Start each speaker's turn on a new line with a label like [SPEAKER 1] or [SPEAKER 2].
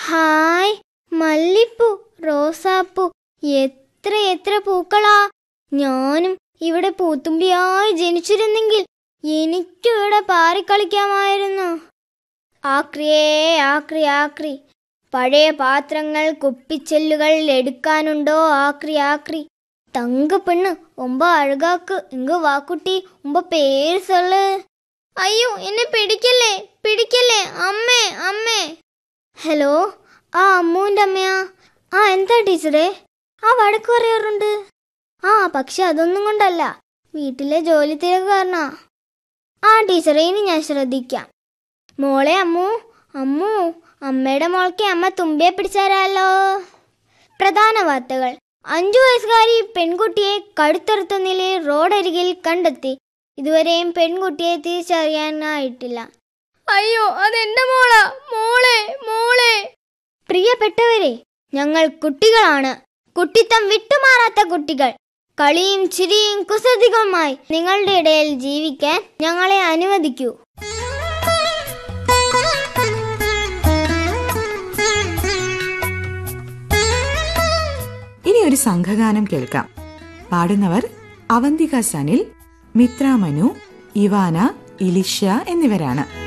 [SPEAKER 1] hi മല്ലിപ്പൂ റോസാപ്പൂ എത്ര എത്ര പൂക്കളാ ഞാനും ഇവിടെ പൂത്തുമ്പിയായി ജനിച്ചിരുന്നെങ്കിൽ എനിക്കും ഇവിടെ പാറിക്കളിക്കാമായിരുന്നു ആക്രിയേ ആക്രി ആക്രി പഴയ പാത്രങ്ങൾ കുപ്പിച്ചെല്ലുകൾ എടുക്കാനുണ്ടോ ആക്രി ആക്രി തങ്ക പെണ്ണ് ഒമ്പ അഴകാക്ക് ഇങ്ക വാക്കുട്ടി ഉമ്പ പേര് സൊല്ല് അയ്യോ എന്നെ പിടിക്കല്ലേ പിടിക്കല്ലേ അമ്മേ അമ്മേ ഹലോ ആ അമ്മൂൻ്റെ അമ്മയാ ആ എന്താ ടീച്ചറെ ആ വഴക്ക് പറയാറുണ്ട് ആ പക്ഷെ അതൊന്നും കൊണ്ടല്ല വീട്ടിലെ ജോലി തിരക്ക് കാരണാ ആ ടീച്ചറെ ഇനി ഞാൻ ശ്രദ്ധിക്കാം മോളെ അമ്മു അമ്മു അമ്മയുടെ മോൾക്ക് അമ്മ തുമ്പിയെ പിടിച്ചാരാലോ പ്രധാന വാർത്തകൾ അഞ്ചു വയസ്സുകാരി പെൺകുട്ടിയെ കടുത്തറുത്ത നിലയിൽ റോഡരികിൽ കണ്ടെത്തി ഇതുവരെയും പെൺകുട്ടിയെ തിരിച്ചറിയാനായിട്ടില്ല അയ്യോ അതെന്റെ മോളാ മോളെ മോളെ പ്രിയപ്പെട്ടവരെ ഞങ്ങൾ കുട്ടികളാണ് കുട്ടിത്തം വിട്ടുമാറാത്ത കുട്ടികൾ കളിയും ചിരിയും കുസൃതികളുമായി നിങ്ങളുടെ ഇടയിൽ ജീവിക്കാൻ ഞങ്ങളെ അനുവദിക്കൂ
[SPEAKER 2] ഇനി ഒരു സംഘഗാനം കേൾക്കാം പാടുന്നവർ അവന്തിക സനിൽ മിത്ര മനു ഇവാന ഇലിഷ്യ എന്നിവരാണ്